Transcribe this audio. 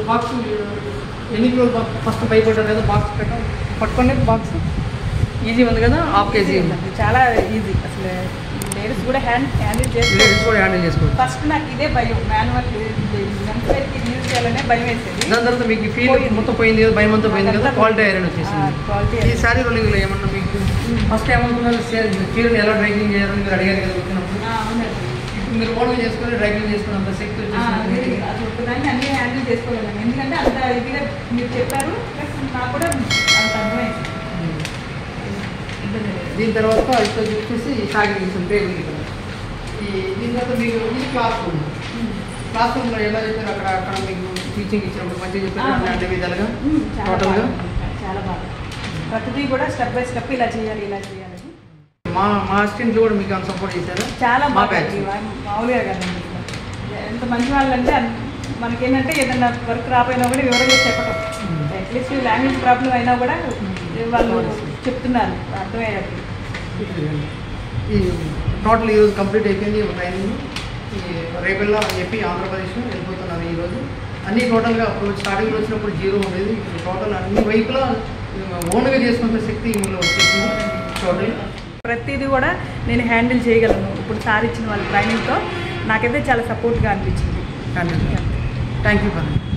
Box ఎన్ని కిలోలు first భయపడ్డారు కదా బాక్స్ పెట్టాం పట్టుకోండి బాక్స్ ఈజీ ఉంది కదా హాఫ్ కేజీ ఉంది చాలా ఈజీ అసలు లేడీస్ కూడా హ్యాండ్ హ్యాండిల్ చేసి లేడీస్ కూడా హ్యాండిల్ చేసుకోవచ్చు ఫస్ట్ నాకు ఇదే భయం మాన్యువల్ ఎంతవరకు యూజ్ చేయాలనే భయం వేసేది దాని తర్వాత మీకు ఫీల్ పోయింది. మొత్తం పోయింది కదా భయం అంతా పోయింది కదా క్వాలిటీ ఐరన్ వచ్చేసింది క్వాలిటీ ఈ శారీ రోలింగ్లో ఏమన్నా మీకు ఫస్ట్ ఏమనుకున్నారు చే- చీరని ఎలా డ్రైవింగ్ చేయాలని మీరు అడిగారు కదా వచ్చినప్పుడు అవునండి ఇప్పుడు మీరు ఓన్గా చేసుకొని డ్రైవింగ్ చేసుకున్నంత శక్తి ఆ, అది వచ్చేసింది అది ఒక్కదాన్ని అన్ని హ్యాండిల్ చేసుకోగలను ఎందుకంటే అంత ఇదిగా మీరు చెప్పారు ప్లస్ నాకు కూడా అంత అర్థమైంది ఇబ్బంది లేదు. దీని తర్వాత ఇక్కడ చూసేసి సాగి తీసుకుని టేబుల్ ఇక్కడ ఈ దీని తర్వాత మీకు ఇది క్లాస్ రూమ్ క్లాస్ రూమ్లో ఎలా చెప్పారు అక్కడ అక్కడ మీకు టీచింగ్ ఇచ్చినప్పుడు మంచిగా చెప్పారు ఆ. అన్ని విధాలుగా ఉమ్, చాలా టోటల్గా బాగా చాలా బాగా ప్రతిదీ కూడా స్టెప్ బై స్టెప్ ఇలా చేయాలి ఇలా చేయాలని మా మా స్టూడెంట్లు కూడా మీకు అంత సపోర్ట్ చేశారు చాలా మా బాగా బ్యాచ్ మామూలుగా కదండి ఎంత మంచి వాళ్ళంటే అన్- మనకేంటంటే ఏదైనా వర్క్ రాపోయినా కూడా వివరంగా చెప్పటం అట్లీస్ట్ లాంగ్వేజ్ ప్రాబ్లం అయినా కూడా వాళ్ళు చెప్తున్నారు అర్థమయ్యేటట్టు ఈ టోటల్ ఈరోజు కంప్లీట్ అయిపోయింది ఒక ట్రైనింగ్ ఈ రేపెల్లా అని చెప్పి ఆంధ్రప్రదేశ్ వెళ్ళిపోతున్నారు ఈరోజు అన్ని టోటల్గా అప్పుడు స్టార్టింగ్లో వచ్చినప్పుడు జీరో ఉండేది ఇప్పుడు టోటల్ అన్ని వైపులా ఓన్గా చేసుకునే శక్తి ఇందులో వచ్చేసింది టోటల్ ప్రతిదీ కూడా నేను హ్యాండిల్ చేయగలను ఇప్పుడు సార్ ఇచ్చిన వాళ్ళ ట్రైనింగ్తో నాకైతే చాలా సపోర్ట్గా అనిపించింది థ్యాంక్ యూ ఫర్